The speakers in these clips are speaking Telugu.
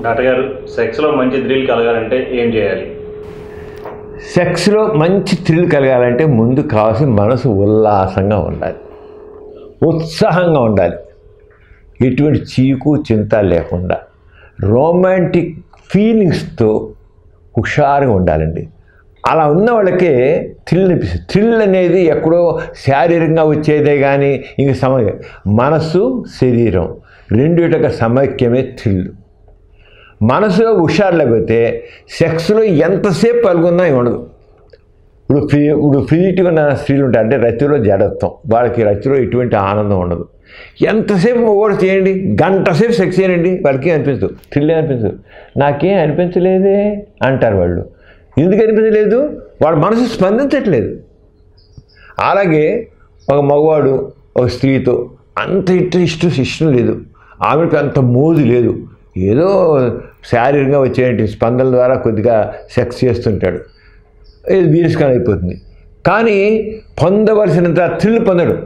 డాక్టర్ గారు సెక్స్లో మంచి థ్రిల్ కలగాలంటే ఏం చేయాలి సెక్స్లో మంచి థ్రిల్ కలగాలంటే ముందు కావాల్సిన మనసు ఉల్లాసంగా ఉండాలి ఉత్సాహంగా ఉండాలి ఎటువంటి చీకు చింత లేకుండా రొమాంటిక్ ఫీలింగ్స్తో హుషారుగా ఉండాలండి అలా ఉన్న వాళ్ళకే థ్రిల్ అనిపిస్తుంది థ్రిల్ అనేది ఎక్కడో శారీరకంగా వచ్చేదే కానీ ఇంక సమ మనసు శరీరం రెండిటిక సమైక్యమే థ్రిల్ మనసులో హుషారు లేకపోతే సెక్స్లో ఎంతసేపు పాల్గొన్నా ఉండదు ఇప్పుడు ఫ్రీ ఇప్పుడు ఫ్రీగా ఉన్న స్త్రీలు ఉంటాయి అంటే రతిలో జడత్వం వాళ్ళకి రతిలో ఎటువంటి ఆనందం ఉండదు ఎంతసేపు కూడా చేయండి గంట సేపు సెక్స్ చేయండి వాళ్ళకి అనిపించదు థ్రిల్ అనిపించదు నాకేం అనిపించలేదే అంటారు వాళ్ళు ఎందుకు అనిపించలేదు వాడు మనసు స్పందించట్లేదు అలాగే ఒక మగవాడు ఒక స్త్రీతో అంత ఇష్టం ఇష్టం ఇష్టం లేదు ఆమెకు అంత మోజు లేదు ఏదో శారీరకంగా వచ్చే స్పందన ద్వారా కొద్దిగా సెక్స్ చేస్తుంటాడు ఇది వీరస్కాన్ అయిపోతుంది కానీ పొందవలసినంత థ్రిల్ పొందడు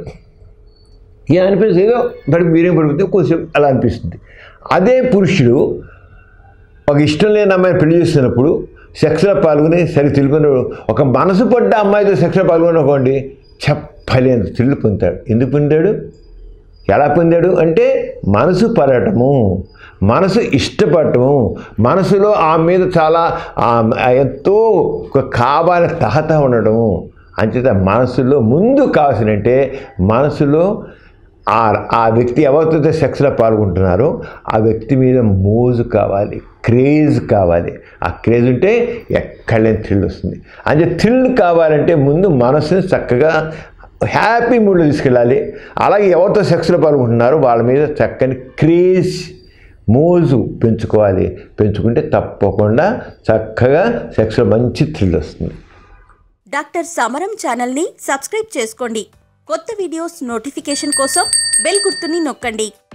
ఏం అనిపిస్తుంది ఏదో బడి వీర్యం పడిపోతే కొంచెం అలా అనిపిస్తుంది అదే పురుషుడు ఒక ఇష్టం లేని అమ్మాయిని పెళ్లి చేస్తున్నప్పుడు సెక్స్లో పాల్గొని సరి తెలిపినప్పుడు ఒక మనసు పడ్డ అమ్మాయితో సెక్స్లో పాల్గొనకోండి చెప్పలేని థ్రిల్ పొందుతాడు ఎందుకు పొందాడు ఎలా పొందాడు అంటే మనసు పడటము మనసు ఇష్టపడటము మనసులో ఆ మీద చాలా ఆ, ఎంతో ఒక కావాలని తహత ఉండటము అంచేత మనసులో ముందు కావాల్సినంటే మనసులో ఆ ఆ వ్యక్తి ఎవరితో సెక్స్లో పాల్గొంటున్నారో ఆ వ్యక్తి మీద మోజు కావాలి క్రేజ్ కావాలి ఆ క్రేజ్ ఉంటే ఎక్కడలేని థ్రిల్ వస్తుంది అంటే థ్రిల్ కావాలంటే ముందు మనసుని చక్కగా హ్యాపీ మూడ్లో తీసుకెళ్ళాలి అలాగే ఎవరితో సెక్స్లో పాల్గొంటున్నారో వాళ్ళ మీద చక్కని క్రేజ్ మోజు పెంచుకోవాలి పెంచుకుంటే తప్పకుండా చక్కగా సెక్స్లో మంచి థ్రిల్ వస్తుంది డాక్టర్ సమరం ఛానల్ని సబ్స్క్రైబ్ చేసుకోండి కొత్త వీడియోస్ నోటిఫికేషన్ కోసం బెల్ గుర్తుని నొక్కండి